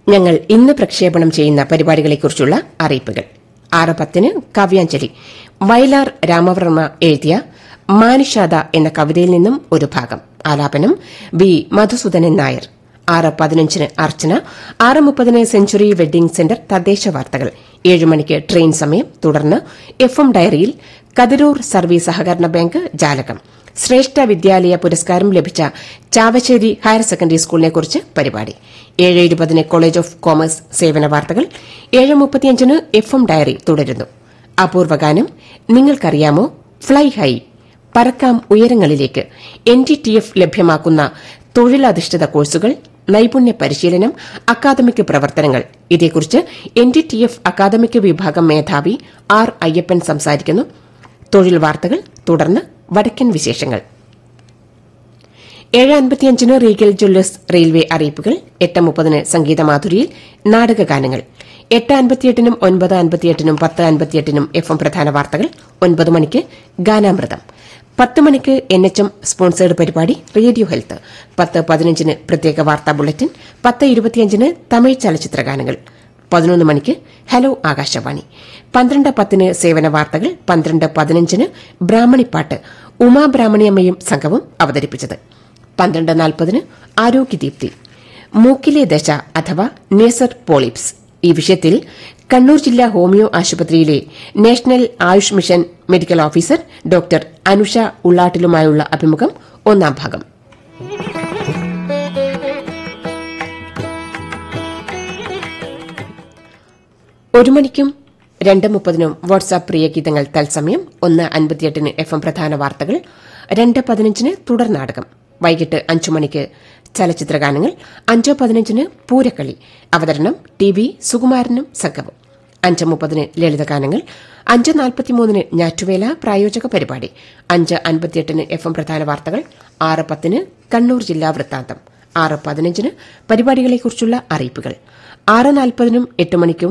ഞങ്ങൾ ഇന്ന് പ്രക്ഷേപണം ചെയ്യുന്ന പരിപാടികളെക്കുറിച്ചുള്ള അറിയിപ്പുകൾ ആറ് പത്തിന് കാവ്യാഞ്ജലി വയലാർ രാമവർമ്മ എഴുതിയ മാനിഷാദ എന്ന കവിതയിൽ നിന്നും ഒരു ഭാഗം ആലാപനം ബി മധുസൂദനൻ നായർ ആറ് പതിനഞ്ചിന് അർച്ചന ആറ് മുപ്പതിന് സെഞ്ചുറി വെഡ്ഡിംഗ് സെന്റർ തദ്ദേശ വാർത്തകൾ ഏഴ് മണിക്ക് ട്രെയിൻ സമയം തുടർന്ന് എഫ് എം ഡയറിയിൽ കതിരൂർ സർവീസ് സഹകരണ ബാങ്ക് ജാലകം ശ്രേഷ്ഠ വിദ്യാലയ പുരസ്കാരം ലഭിച്ച ചാവശ്ശേരി ഹയർ സെക്കൻഡറി സ്കൂളിനെക്കുറിച്ച് പരിപാടി ഏഴ് ഇരുപതിന് കോളേജ് ഓഫ് കോമേഴ്സ് സേവന വാർത്തകൾ ഏഴ് മുപ്പത്തിയഞ്ചിന് എഫ് എം ഡയറി തുടരുന്നു അപൂർവഗാനം നിങ്ങൾക്കറിയാമോ ഫ്ലൈ ഹൈ പറക്കാം ഉയരങ്ങളിലേക്ക് എൻ ഡി ടി എഫ് ലഭ്യമാക്കുന്ന തൊഴിലധിഷ്ഠിത കോഴ്സുകൾ നൈപുണ്യ പരിശീലനം അക്കാദമിക് പ്രവർത്തനങ്ങൾ ഇതേക്കുറിച്ച് N D T F academic വിഭാഗം മേധാവി ആർ അയ്യപ്പൻ സംസാരിക്കുന്നു തൊഴിൽ വാർത്തകൾ തുടർന്ന് വടക്കൻ വിശേഷങ്ങൾ ഏഴ് അൻപത്തിയഞ്ചിന് റീഗൽ ജ്വല്ലേഴ്സ് റെയിൽവേ അറിയിപ്പുകൾ എട്ട് മുപ്പതിന് സംഗീതമാധുരിയിൽ നാടകഗാനങ്ങൾ എട്ട് അൻപത്തിയെട്ടിനും ഒൻപത് അൻപത്തിയെട്ടിനും പത്ത് അൻപത്തിയെട്ടിനും എഫ് എം പ്രധാന വാർത്തകൾ ഒൻപത് മണിക്ക് ഗാനാമൃതം പത്ത് മണിക്ക് എൻ എച്ച് എം സ്പോൺസേഡ് പരിപാടി റേഡിയോ ഹെൽത്ത് പത്ത് പതിനഞ്ചിന് പ്രത്യേക വാർത്താ ബുള്ളറ്റിൻ പത്ത് ഇരുപത്തിയഞ്ചിന് തമിഴ് ചലച്ചിത്ര ഗാനങ്ങൾ പതിനൊന്ന് മണിക്ക് ഹലോ ആകാശവാണി പന്ത്രണ്ട് പത്തിന് സേവന വാർത്തകൾ പന്ത്രണ്ട് പതിനഞ്ചിന് ബ്രാഹ്മണിപ്പാട്ട് ഉമാ ബ്രാഹ്മണിയമ്മയും സംഘവും അവതരിപ്പിച്ചത് പന്ത്രണ്ട് നാൽപ്പതിന് ആരോഗ്യദീപ്തി മൂക്കിലെ ദശ അഥവാ നേസർ പോളിപ്സ് ഈ വിഷയത്തിൽ കണ്ണൂർ ജില്ലാ ഹോമിയോ ആശുപത്രിയിലെ national Ayush mission medical officer doctor Anusha ഉള്ളാട്ടിലുമായുള്ള അഭിമുഖം ഒന്നാം ഭാഗം ഒരു മണിക്കും രണ്ട് മുപ്പതിനും വാട്സാപ്പ് പ്രിയ ഗീതങ്ങൾ തത്സമയം ഒന്ന് അൻപത്തിയെട്ടിന് എഫ് എം പ്രധാന വാർത്തകൾ രണ്ട് പതിനഞ്ചിന് തുടർ നാടകം വൈകിട്ട് അഞ്ചു മണിക്ക് ചലച്ചിത്ര ഗാനങ്ങൾ അഞ്ച് പതിനഞ്ചിന് പൂരക്കളി അവതരണം ടി വി സുകുമാരനും സംഘവും അഞ്ച് മുപ്പതിന് ലളിതഗാനങ്ങൾ അഞ്ച് നാൽപ്പത്തിമൂന്നിന് ഞാറ്റുവേല പ്രായോജക പരിപാടി അഞ്ച് അൻപത്തിയെട്ടിന് എഫ് എം പ്രധാന വാർത്തകൾ ആറ് പത്തിന് കണ്ണൂർ ജില്ലാ വൃത്താന്തം ആറ് പതിനഞ്ചിന് പരിപാടികളെക്കുറിച്ചുള്ള അറിയിപ്പുകൾ ആറ് നാൽപ്പതിനും എട്ട് മണിക്കും